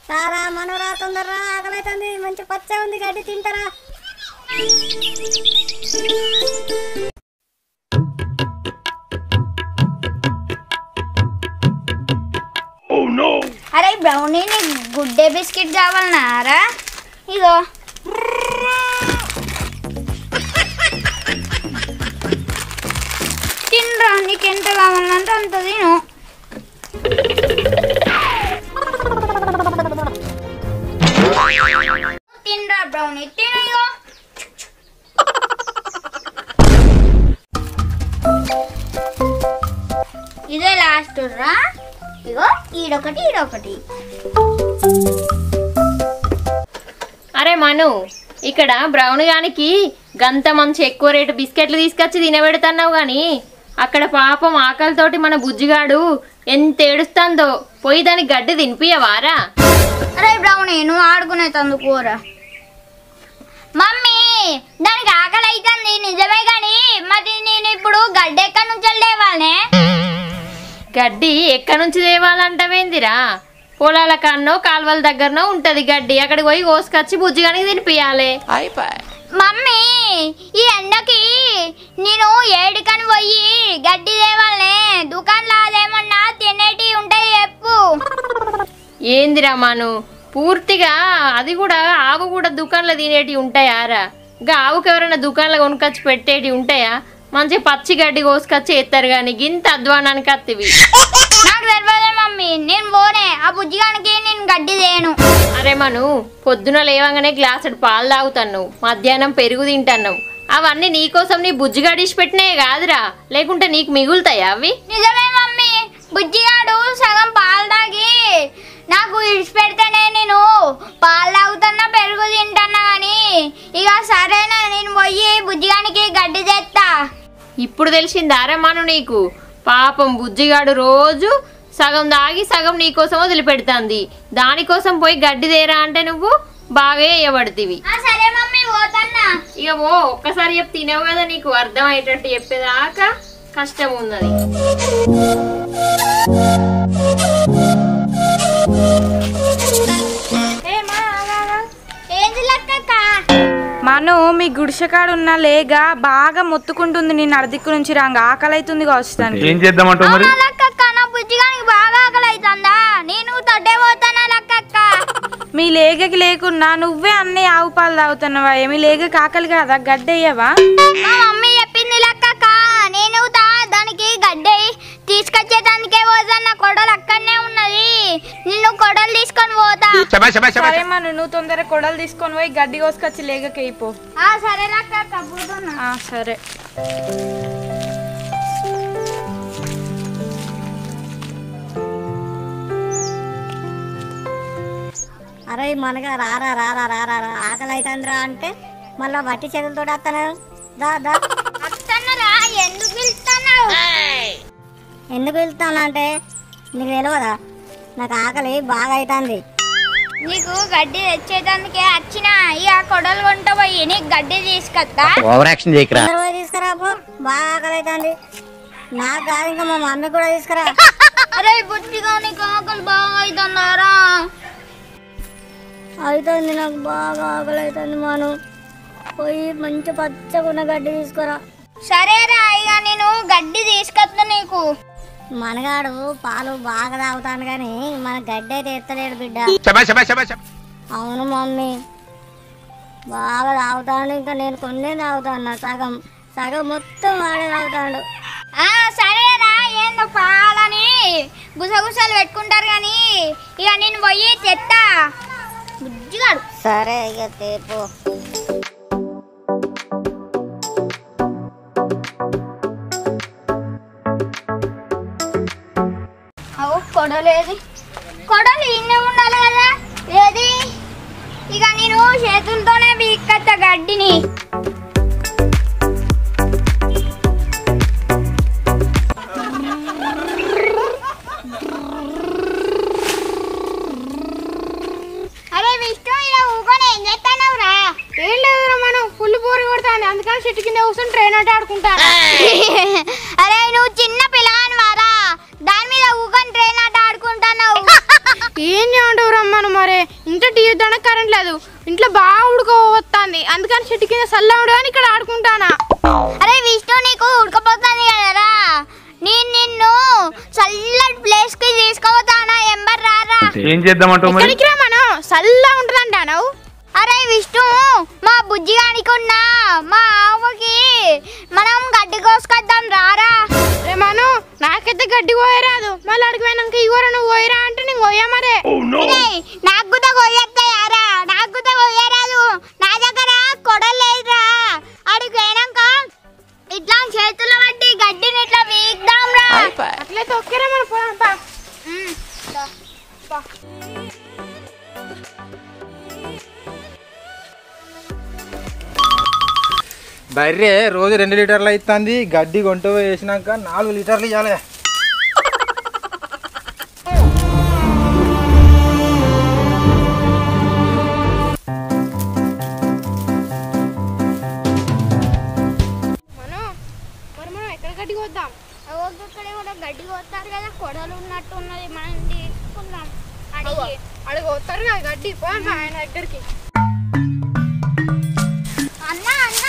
రారా మనరా తొందరరా ఆకలైతుంది మంచి పచ్చ ఉంది గడ్డి తింటారా అరే బ్రౌనీ నీకు గుడ్డే బిస్కెట్ కావాలన్నారా ఇదో తినరా నీకు ఎంత కావాలంటే అంత తిను తినరా బ్రౌనీ తిను ఇగో ఇదే లాస్ట్ రా ఇగో ఈడొకటి ఈడొకటి అరే మను ఇక్కడ బ్రౌన్ గానికి గంత మంచి ఎక్కువ రేటు బిస్కెట్లు తీసుకొచ్చి తినబెడుతున్నావు కానీ అక్కడ పాపం ఆకలితోటి మన బుజ్జిగాడు ఎంత ఏడుస్తుందో పోయి దానికి గడ్డి తినిపియవారా అరే బ్రౌనీ నువ్వు ఆడుకునే తందు కూర మమ్మీ దానికి ఆకలి అవుతుంది నిజమే కానీ మరి నేను ఇప్పుడు గడ్డ ఎక్కడి నుంచి లేవాలనే గడ్డి ఎక్కడి నుంచి తేవాలంటవేందిరా పొలాల కన్నో కాలువల దగ్గరనో ఉంటది గడ్డి అక్కడికి పోయి కోసుకొచ్చి బుజ్జిగానికి తినిపియాలి మమ్మీ ఈ ఎండకి నేను ఏడికని పోయి గడ్డి తేవాలనే దుకాణంలో అదేమన్నా తినేటి ఉంటాయి చెప్పు ఏందిరా మను పూర్తిగా అది కూడా ఆవు కూడా దుకాణంలో తినేటివి ఉంటాయారా ఇంకా ఆవుకి ఎవరైనా దుకాణంలో కొనుకొచ్చి పెట్టేటివి ఉంటాయా మంచి పచ్చి గడ్డి కోసుకొచ్చి ఎత్తారు కానీ గింత అధ్వానానికి అత్తివి నాకు తెలియదే మమ్మీ నేను పోనే ఆ బుజ్జిగానికి నేను గడ్డి తేను అరే మను పొద్దున లేవగానే గ్లాసుడు పాలు తాగుతున్నావు మధ్యాహ్నం పెరుగు తింటున్నావు అవన్నీ నీకోసం నీ బుజ్జిగాడిసి పెట్టినాయే కాదురా లేకుంటే నీకు మిగులుతాయా అవి నిజమే మమ్మీ బుజ్జిగాడు సగం పాలు తాగి నాకు ఇడిచిపెడితేనే నేను పాలు తాగుతున్నా పెరుగు తింటున్నా కానీ ఇక సరేనా నేను పోయి బుజ్జిగానికి గడ్డి తెస్తా ఇప్పుడు తెలిసిందారా మను నీకు పాపం బుజ్జిగాడు రోజు సగం దాగి సగం నీకోసం వదిలిపెడుతుంది దానికోసం పోయి గడ్డి తేరా అంటే నువ్వు బాగా వేయబడుతుంది ఆ, సరే మమ్మీ పోతన్నా ఇక ఓ ఒక్కసారి చెప్పి తినవు కదా నీకు అర్థమయ్యేటట్టు చెప్పేదాకా కష్టం ఉన్నది ఏంది లెక్కక్క మను మీ గుడిసెకాడు ఉన్న లేగా బాగా మొత్తుకుంటుంది నేను అర్దిక్కు నుంచి రాంగ ఆకలి అవుతుంది కావచ్చు దానికి ఏం చేద్దామంటావు మరి అవునా లెక్కక్క నా బుజ్జిగానికి బాగా ఆకలి అవుతుందా నేను తొడ్డే పోతానా లెక్కక్క మీ లేగకి లేకున్నా నువ్వే అన్నీ ఆవు పాలు తాగుతున్నావా ఏమి లేగకి ఆకలి కాదా గడ్డయ్యవా మా మమ్మీ చెప్పింది లెక్కక్క నేను తా దానికి గడ్డి తీసుకొచ్చేదానికే పోతా నా కొడలు అక్కడనే ఉన్నది నిన్ను కొడలు తీసుకొని పోతా సరే మను నువ్వు తొందర కొడలు తీసుకొని పోయి గడ్డి కోసుకొచ్చి లేగకి అయిపో ఆ సరే లెక్కక్క పోతున్నా ఆ, సరే అరే మనగా రారా రారా రారా రా ఆకలి అవుతుందిరా అంటే మళ్ళీ వట్టి చేతులతో వస్తాను దా దా వస్తున్నారా ఎందుకు పిలుస్తున్నావు ఎందుకు వెళ్తానంటే నీకు తెలియదా నాకు ఆకలి బాగా అవుతుంది నీకు గడ్డి తెచ్చేదానికే వచ్చిన ఇక కొడలు కొంట పోయి నీకు గడ్డి తీసుకొస్తా ఓవర్ యాక్షన్ చేయకరా అందరూ పోయి తీసుకురా పో బాగా ఆకలి అవుతుంది నాకు కాదు ఇంకా మా మమ్మీ కూడా తీసుకురా అరే బుద్ధిగా నీకు ఆకలి బాగా అవుతున్నారా అవుతుంది నాకు బాగా ఆకలి అవుతుంది మాను పోయి మంచి పచ్చగా ఉన్న గడ్డి తీసుకురా సరేరా ఇక నేను గడ్డి తీసుకొస్తా నీకు మనగాడు పాలు బాగా తాగుతాను కానీ మన గడ్డి అయితే ఎత్తలేడు బిడ్డ అవును మమ్మీ బాగా తాగుతాడు ఇంకా నేను కొన్ని తాగుతాను సగం సగం మొత్తం వాడే తాగుతాడు ఆ సరేరా ఏందో పాలని గుసగుసలు పెట్టుకుంటారు కానీ ఇక నేను పోయి తెత్తా బుజ్జిగాడు సరే ఇక తేపు అవు కొడలేది కొడలు ఇన్నే ఉండాలి కదా ఏది ఇక నేను చేతులతోనే బీక్కత్త గడ్డిని అరే విష్ణు ఇలా ఊకొని ఏం చేస్తానవురా ఏం లేదురా మనం ఫుల్ బోర్ కొడుతుంది అందుకని చెట్టు కింద కూర్చొని ట్రైన్ ఆట ఆడుకుంటారా అరే నువ్వు చిన్న పిల్లగాని వారా దాని మీద ఊకొని ట్రైన్ ఆట ఆడుకుంటున్నావు ఏం చేయమంటావు రమ్మను మరి ఇంట్లో టీవీ దానికి కరెంట్ లేదు ఇంట్లో బాగా ఉడుకోవస్తుంది అందుకని చెట్టు కింద చల్ల ఉండదని ఇక్కడ ఆడుకుంటానా అరే విష్ణు నీకు ఉడకపోతుంది కదరా నేను నిన్ను చల్లటి ప్లేస్ కి తీసుకుపోతానా ఎంబర్ రారా ఏం చేద్దామంటావు మరి ఎక్కడికి రా మనం చల్ల ఉంటుందంటావు అరే విష్ణు మా బుజ్జి గానికున్నా మా ఆవుకి మనం గడ్డి కోసుకొద్దాం రారా రే మనం నాకైతే గడ్డి పోయరాదు మళ్ళీ అడిగి పోయినాక ఇగోరా నువ్వు పోయిరా అంటే నేను పోయా మరే ఏయ్, నాకు కూడా కొయ్యొస్తాయారా నాకు కూడా కొయ్యరాదు నా దగ్గర కొడలు లేదురా అడిగి పోయినాక ఇట్లా చేతులు పట్టి గడ్డిని ఇట్లా వీక్దాం రా అట్లయితే ఒకేరా మనం పోదాం పా. బర్రె రోజు రెండు లీటర్లు అవుతుంది గడ్డి కొంట వేసినాక నాలుగు లీటర్లు ఇవ్వాలి మనం మరి మనం ఎక్కడ గడ్డి పోద్దాం ఒక్కొక్కడే కూడా గడ్డి కోస్తారు కదా కొడలు ఉన్నట్టు ఉన్నది మనం తీసుకుందాం అడిగి అడిగి వస్తారు కదా గడ్డి పోదాం పా ఆయన దగ్గరికి అన్న అన్న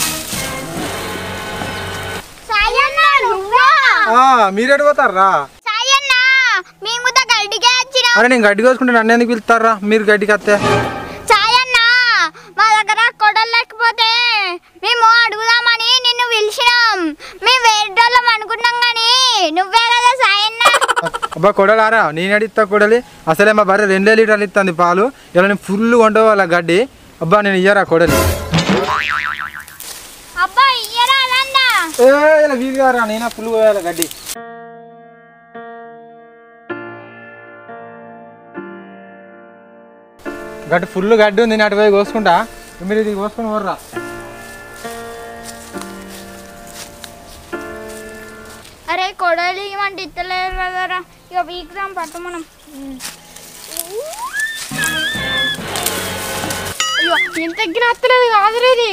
సాయన్న నువ్వా మీరేడు పోతారా సాయన్న మేము కూడా గడ్డికే వచ్చినాం అరే నేను గడ్డి కోసుకుంటే నన్ను ఎందుకు పిలుస్తారా మీరు గడ్డికి వస్తే సాయన్న మా దగ్గర కొడలు లేకపోతే మేము అడుగుదామని నిన్ను పిలిచినాం మేము వేరేటోళ్ళం అనుకున్నాం కానీ నువ్వే కదా సాయన్న అబ్బా కొడలారా నేను అడిగిస్తా కొడలి అసలే మా బర్రె రెండే లీటర్లు ఇస్తుంది పాలు ఇలా నేను ఫుల్ కొంటవాళ్ళ గడ్డి అబ్బా నేను ఇయ్యరా కొడలి అబ్బా ఇయ్యరా అదన్నా ఏ ఇలా వీలు గారా నేనా ఫుల్ పోయాలి గడ్డి గడ్డి ఫుల్ గడ్డి ఉంది నేను అటు పోయి కోసుకుంటా మీరు ఇది కోసుకొని పోర్రా అరే కొడలు ఇవ్వండి ఇత్తలేరు కదరా ఇక వీక్దాం పట్టు మనం అయ్యో ఎంత తగ్గిన అత్తలేదు కాదురా ఇది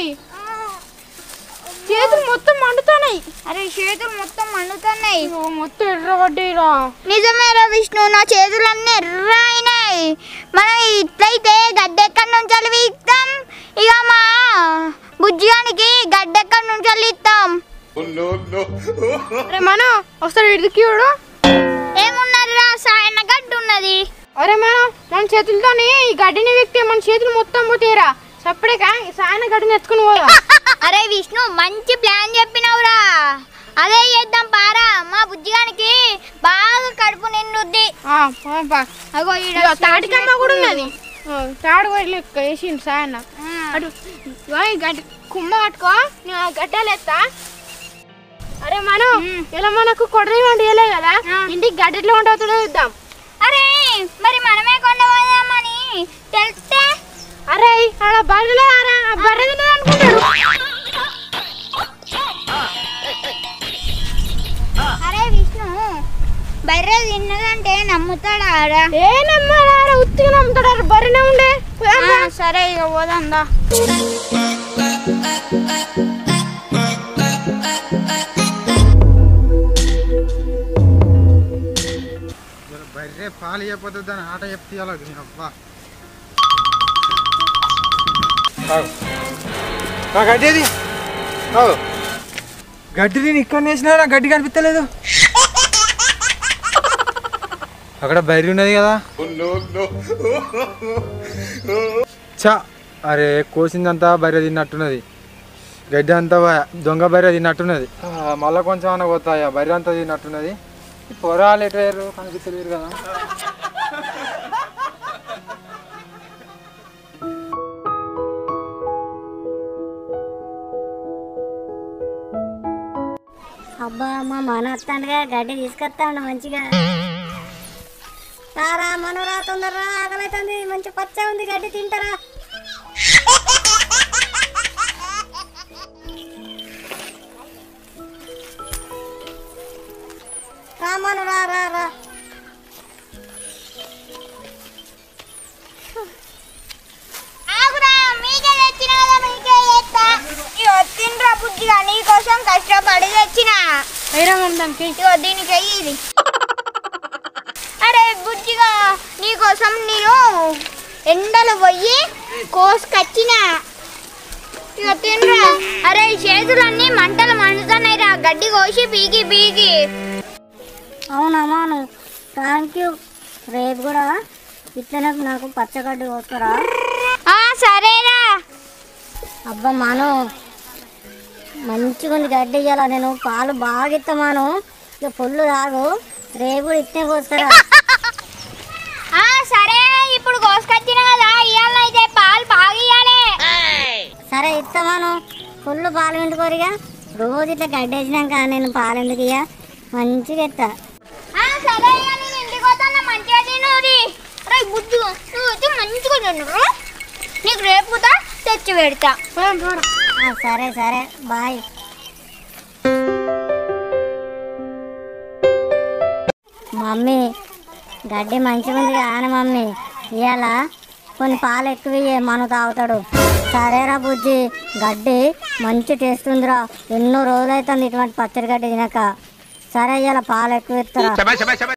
చేతులు మొత్తం మండుతున్నాయి అరే చేతులు మొత్తం మండుతున్నాయి అయ్యో, మొత్తం ఎర్రబడ్డాయిరా నిజమేరా విష్ణు నా చేతులన్నీ ఎర్ర అయినాయి మనం ఇట్లయితే గడ్డెక్కడి నుంచి వీక్తాం ఇక మా బుజ్జిగానికి గడ్డెక్కడి నుంచి ఇస్తాం అరే మనం ఒకసారి ఇడికి చూడు ఏమున్నదిరా సాయన్న గడ్డు ఉన్నది అరే మనం మన చేతులతోని ఈ గడ్డిని వ్యక్తి మన చేతులు మొత్తం పోతాయిరా సప్పుడేక ఈ సాయన గడ్డిని ఎత్తుకుని పోదా అరే విష్ణు మంచి ప్లాన్ చెప్పినవురా అదే చేద్దాం పారా మా బుజ్జిగానికి బాగా కడుపు నిండుద్ది ఆ, పోదాం పా. అగో ఈడ ఇదిగో తాటికమ్మ కూడా ఉన్నది ఆ, తాడు కూడా వేసిండు సాయన్న అటు ఇగో ఈ గడ్డి కుమ్మ పట్టుకో నేను ఆ గడ్డలు ఎత్తా అరే మనం ఇలా మనకు కొడరి వండి ఇవ్వలే కదా ఇంటికి గడ్డి ఎట్లా ఉండవుతుందో చూద్దాం అరే మరి మనమే కొండపోదామని తెలిస్తే అరే ఆడ బర్రెలే ఆరా ఆ బర్రె తిన్నది అనుకుంటాడు అరే విష్ణు బర్రె తిన్నదంటే నమ్ముతాడా రా? ఏ నమ్మారా ఉత్తిగా నమ్ముతాడు బర్రెనే ఉండే పోదాం ఆ, సరే ఇక పోదాందా బర్రె పాలు చెప్పొద్దు దాని ఆట చెప్తే అబ్బా గడ్డేది గడ్డి నేను ఇక్కడ వేసినా నాకు గడ్డి కనిపించలేదు అక్కడ బర్రె ఉన్నది కదా చా అరే కోసిందంతా బర్రె తిన్నట్టున్నది గడ్డి అంతా బ- దొంగ బర్రె తిన్నట్టున్నది ఆ, మళ్ళా కొంచెం అన్న పోతాయా బర్రె అంతా తిన్నట్టున్నది ఈ పొరాలు ఎట్టారు కనిపించలేరు కదా అబ్బా మా మన వస్తాడుగా గడ్డి తీసుకొస్తాడు మంచిగా రారా మనరా తొందరరా ఆకలైతుంది మంచి పచ్చ ఉంది గడ్డి తింటారా రామను రా రా రా ఆగురా మీకే తెచ్చిన కదా మీకే చేస్తా ఇగో తినరా బుజ్జిగా నీకోసం కష్టపడి తెచ్చిన అయినా మనం దానికి ఇగో దీనికి వెయ్యి ఇది అరే బుజ్జిగా నీకోసం నేను ఎన్ని పోయి కోసుకొచ్చిన ఇక తినరా అరే ఈ చేతులన్నీ మంటలు మండుతున్నాయి రా గడ్డి కోసి పీకి పీకి అవునమ్మాను థ్యాంక్ యూ రేపు కూడా ఇట్లనే నాకు పచ్చగడ్డి కోస్తారా ఆ సరేరా అబ్బా మాను మంచిగా ఉంది గడ్డి ఇయ్యాల నేను పాలు బాగా ఇస్తామాను ఇక పొల్లు తాగు రేపు కూడా ఇట్నే కోస్తారా ఆ సరే ఇప్పుడు కోసుకొచ్చిన కదా ఇవాళ పాలు బాగా ఇవ్వాలి సరే ఇస్తామాను ఫుల్ పాలు వండుకోరిగా రోజు ఇట్లా గడ్డి వేసినాక నేను పాలు ఎందుకు ఇయ్య మంచిగా ఇస్తా ఆ సరే ఇక నేను ఇంటికి పోతాను మంచిగా తినూరి రే బుద్ధు నువ్వు వచ్చి మంచిగా తినరు నీకు రేపు కూడా తెచ్చి పెడతా ఆ, సరే సరే బాయ్ మమ్మీ గడ్డి మంచిగా ఉంది కానీ మమ్మీ ఇవాళ కొన్ని పాలు ఎక్కువ ఇయ్యి, మనం తాగుతాడు సరేరా బుజ్జి గడ్డి మంచి టేస్ట్ ఉందిరా ఎన్నో రోజులు అవుతుంది ఇటువంటి పచ్చడి గడ్డి తినక సరే ఇవాళ పాలు ఎక్కువ ఇస్తారా